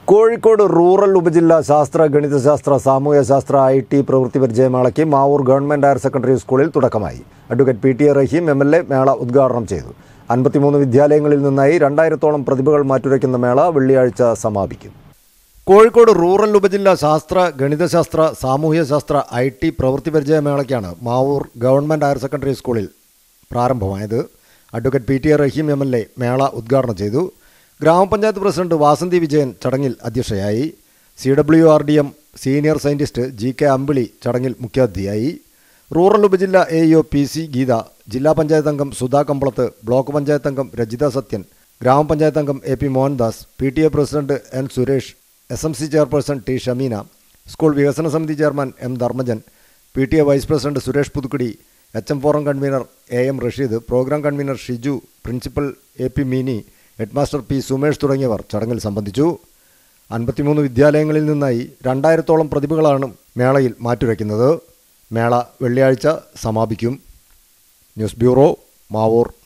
Kozhikode rural ഉപജില്ല ശാസ്ത്ര ഗണിതശാസ്ത്ര സാമൂഹ്യശാസ്ത്ര ഐ ടി പ്രവൃത്തി പരിചയമേളയ്ക്ക് മാവൂർ ഗവൺമെൻറ് ഹയർ സെക്കൻഡറി സ്കൂളിൽ തുടക്കമായി advocate P T A Rahim M L A മേള ഉദ്ഘാടനം ചെയ്തു അൻപത്തിമൂന്ന് വിദ്യാലയങ്ങളിൽ നിന്നായി രണ്ടായിരത്തോളം പ്രതിഭകൾ മാറ്റുരയ്ക്കുന്ന മേള വെള്ളിയാഴ്ച സമാപിക്കും കോഴിക്കോട് റൂറൽ ഉപജില്ല ശാസ്ത്ര ഗണിതശാസ്ത്ര സാമൂഹ്യശാസ്ത്ര ഐ ടി പ്രവൃത്തി പരിചയമേളയ്ക്കാണ് മാവൂർ ഗവൺമെൻറ് ഹയർ സെക്കൻഡറി സ്കൂളിൽ പ്രാരംഭമായത് advocate P T A Rahim M L A മേള ഉദ്ഘാടനം ചെയ്തു ഗ്രാമപഞ്ചായത്ത് പ്രസിഡന്റ് വാസന്തി വിജയൻ ചടങ്ങിൽ അധ്യക്ഷയായി C W R D M senior scientist G K Ambili ചടങ്ങിൽ മുഖ്യാതിഥിയായി റൂറൽ ഉപജില്ല A E O P C Geetha ജില്ലാ പഞ്ചായത്ത് അംഗം സുധാ കമ്പളത്ത് ബ്ലോക്ക് പഞ്ചായത്ത് അംഗം രജിത സത്യൻ ഗ്രാമപഞ്ചായത്ത് അംഗം A P Mohandas P T A president N Suresh S M C chairperson T Shameena school വികസന സമിതി chairman M Dharmajan P T A vice president Suresh Puthukkudi H M forum convener A M Rasheed programme convener Shiju principal A P Mini headmaster P Sumesh തുടങ്ങിയവർ ചടങ്ങിൽ സംബന്ധിച്ചു അൻപത്തിമൂന്ന് വിദ്യാലയങ്ങളിൽ നിന്നായി രണ്ടായിരത്തോളം പ്രതിഭകളാണ് മേളയിൽ മാറ്റുരയ്ക്കുന്നത് മേള വെള്ളിയാഴ്ച സമാപിക്കും ന്യൂസ് ബ്യൂറോ മാവൂർ